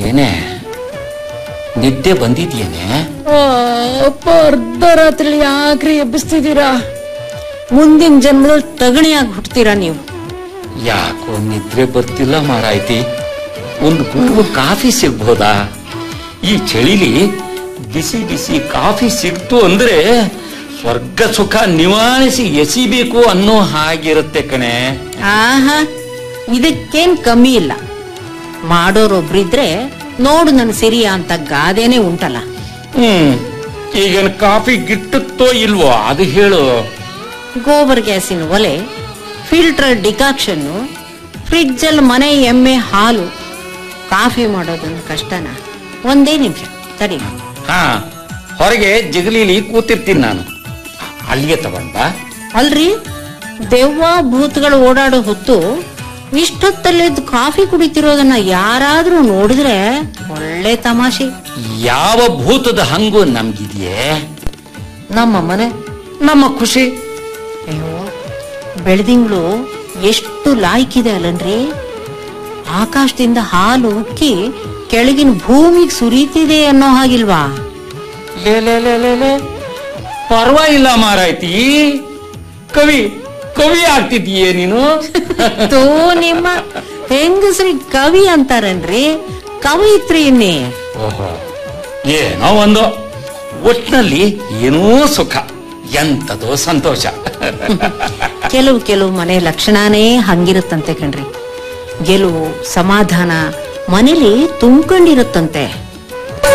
ಏನೇ ನಿದ್ದೆ ಬಂದಿದ್ಯೇನೆ ಅಪ್ಪ ಅರ್ಧ ರಾತ್ರಿ ಯಾಕ್ರಿ ಎಬ್ಬಿಸ್ತಿದ್ದೀರಾ ಮುಂದಿನ ಜನ್ಮದಲ್ಲಿ ತಗಣಿಯಾಗಿ ಹುಟ್ತೀರಾ ನೀವು ಯಾಕೋ ನಿದ್ರೆ ಬರ್ತಿಲ್ಲ ಮಾರಾಯ್ತಿ ಒಂದು ಗುಂಪು ಕಾಫಿ ಸಿಗ್ಬೋದಾ ಈ ಚಳಿಲಿ ಬಿಸಿ ಬಿಸಿ ಕಾಫಿ ಸಿಕ್ತು ಅಂದ್ರೆ ಸ್ವರ್ಗ ಸುಖ ನಿವಾರಿಸಿ ಎಸಿಬೇಕು ಅನ್ನೋ ಹಾಗಿರುತ್ತೆ ಕಣೆ ಆಹಾ ಇದಕ್ಕೇನ್ ಕಮ್ಮಿ ಇಲ್ಲ ಮಾಡೋರೊಬ್ರಿದ್ರೆ ನೋಡು ನನ್ನ ಸಿರಿಯ ಅಂತ ಗಾದೆನೆ ಉಂಟಲ್ಲ ಹ್ಮ್ ಈಗ ಕಾಫಿ ಗಿಟ್ಟುತ್ತೋ ಇಲ್ವೋ ಅದು ಹೇಳು ಗೋಬರ್ ಗ್ಯಾಸಿನ ಒಲೆ ಫಿಲ್ಟರ್ ಡಿಕಾಕ್ಷನ್ ಫ್ರಿಡ್ಜಲ್ಲಿ ಮನೆ ಎಮ್ಮೆ ಹಾಲು ಕಾಫಿ ಮಾಡೋದೊಂದು ಕಷ್ಟನ ಒಂದೇ ನಿಮಿಷ ತಡಿ ಹಾ ಹೊರಗೆ ಜಗಲೀಲಿ ಕೂತಿರ್ತೀನಿ ನಾನು ಅಲ್ಲಿಗೆ ತಗೊಂಡ್ ಬಾ ಅಲ್ರಿ ದೆವ್ವ ಭೂತಗಳು ಓಡಾಡೋ ಹೊತ್ತು ಇಷ್ಟೊತ್ತಲ್ಲಿದ್ದು ಕಾಫಿ ಕುಡಿತಿರೋದನ್ನ ಯಾರಾದ್ರೂ ನೋಡಿದ್ರೆ ಒಳ್ಳೆ ತಮಾಷೆ ಯಾವ ಭೂತದ ಹಂಗು ನಮ್ಗಿದೆಯೇ ನಮ್ಮ ಮನೆ ನಮ್ಮ ಖುಷಿ ಅಯ್ಯೋ ಬೆಳದಿಂಗಳು ಎಷ್ಟು ಲಾಯ್ಕಿದೆ ಅಲ್ಲನ್ರಿ ಆಕಾಶದಿಂದ ಹಾಲು ಉಕ್ಕಿ ಕೆಳಗಿನ ಭೂಮಿಗೆ ಸುರಿತಿದೆ ಅನ್ನೋ ಹಾಗಿಲ್ವಾ ಲೇ ಲೇ ಲೇ ಲೇ ಲೇ ಪರವಾಗಿಲ್ಲ ಮಾರಾಯ್ತಿ ಕವಿ ಕವಿ ಆಗ್ತಿದೀಯೇ ನೀನು ತೋ ನಿಮ್ಮ ಹೆಂಗಸ್ರಿ ಕವಿ ಅಂತಾರನ್ರಿ ಕವಯಿತ್ರಿ ಇನ್ನೇ ಓಹೋ ಏನೋ ಒಂದು ಒಟ್ನಲ್ಲಿ ಏನೋ ಸುಖ ಎಂತದೋ ಸಂತೋಷ ಕೆಲವು ಕೆಲವು ಮನೆ ಲಕ್ಷಣನೇ ಹಂಗಿರುತ್ತಂತೆ ಕಣ್ರಿ ಗೆಲುವು ಸಮಾಧಾನ ಮನೇಲಿ ತುಂಬ್ಕೊಂಡಿರುತ್ತಂತೆ